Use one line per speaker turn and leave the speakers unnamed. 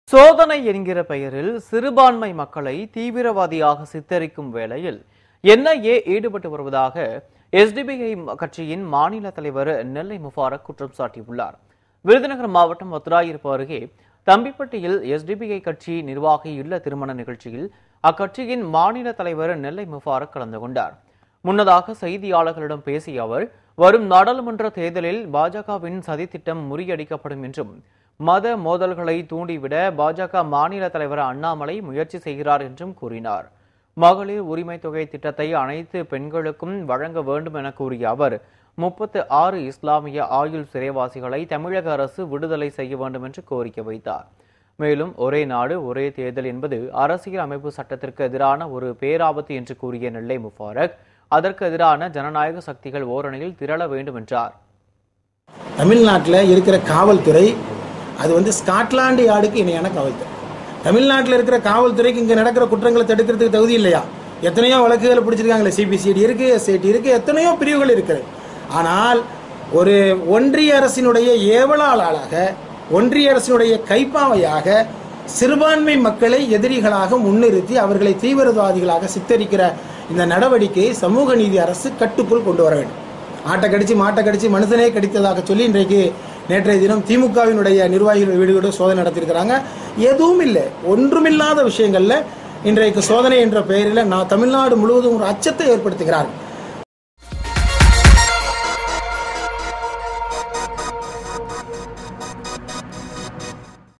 சோதனை என்கிற பெயரில் சிறுபான்மை மக்களை தீவிரவாதியாக சித்தரிக்கும் வேளையில் என்ஐஏ ஈடுபட்டு வருவதாக எஸ்டிபிஐ கட்சியின் மாநில தலைவர் நெல்லை முபாரக் குற்றம் சாட்டியுள்ளார் விருதுநகர் மாவட்டம் ஒத்துராயிருப்பு அருகே தம்பிப்பட்டியில் எஸ்டிபிஐ கட்சி நிர்வாகி இல்ல திருமண நிகழ்ச்சியில் அக்கட்சியின் மாநில தலைவர் நெல்லை முபாரக் கலந்து கொண்டார் முன்னதாக செய்தியாளர்களிடம் பேசிய அவர் வரும் நாடாளுமன்ற தேர்தலில் பாஜகவின் சதித்திட்டம் முறியடிக்கப்படும் என்றும் மத மோதல்களை தூண்டிவிட பாஜக மாநில தலைவர் அண்ணாமலை முயற்சி செய்கிறார் என்றும் கூறினார் மகளிர் உரிமை தொகை திட்டத்தை அனைத்து பெண்களுக்கும் வழங்க வேண்டும் என கூறிய அவர் முப்பத்து ஆறு இஸ்லாமிய ஆயுள் சிறைவாசிகளை தமிழக அரசு விடுதலை செய்ய வேண்டும் என்று கோரிக்கை வைத்தார் மேலும் ஒரே நாடு ஒரே தேர்தல் என்பது அரசியல் அமைப்பு சட்டத்திற்கு எதிரான ஒரு பேராபத்து என்று கூறிய நெல்லை முபாரக் அதற்கு எதிரான ஜனநாயக சக்திகள் ஓரணியில் திரள வேண்டும் என்றார்
தமிழ்நாட்டில் இருக்கிற காவல்துறை அது வந்து ஸ்காட்லாந்து யார்டுக்கு இணையான காவல்துறை தமிழ்நாட்டில் இருக்கிற காவல்துறைக்கு இங்கே நடக்கிற குற்றங்களை தடுக்கிறதுக்கு தகுதி இல்லையா எத்தனையோ வழக்குகளை பிடிச்சிருக்காங்களே சிபிசிடி இருக்கு எஸ்ஐடி இருக்கு எத்தனையோ பிரிவுகள் இருக்குது ஆனால் ஒரு ஒன்றிய அரசினுடைய ஏவலாளாக ஒன்றிய அரசினுடைய கைப்பாவையாக சிறுபான்மை மக்களை எதிரிகளாக முன்னிறுத்தி அவர்களை தீவிரவாதிகளாக சித்தரிக்கிற இந்த நடவடிக்கையை சமூக நீதி அரசு கட்டுக்குள் கொண்டு வர வேண்டும் ஆட்டை கடிச்சு மாட்டை கடிச்சு மனுஷனே கடித்ததாக சொல்லி இன்றைக்கு நேற்றைய தினம் திமுகவினுடைய நிர்வாகிகள் வீடுகளோடு சோதனை நடத்தியிருக்கிறாங்க எதுவும் இல்லை ஒன்றுமில்லாத விஷயங்கள்ல இன்றைக்கு சோதனை என்ற பெயரில் நான் தமிழ்நாடு முழுவதும் ஒரு அச்சத்தை ஏற்படுத்துகிறார்கள்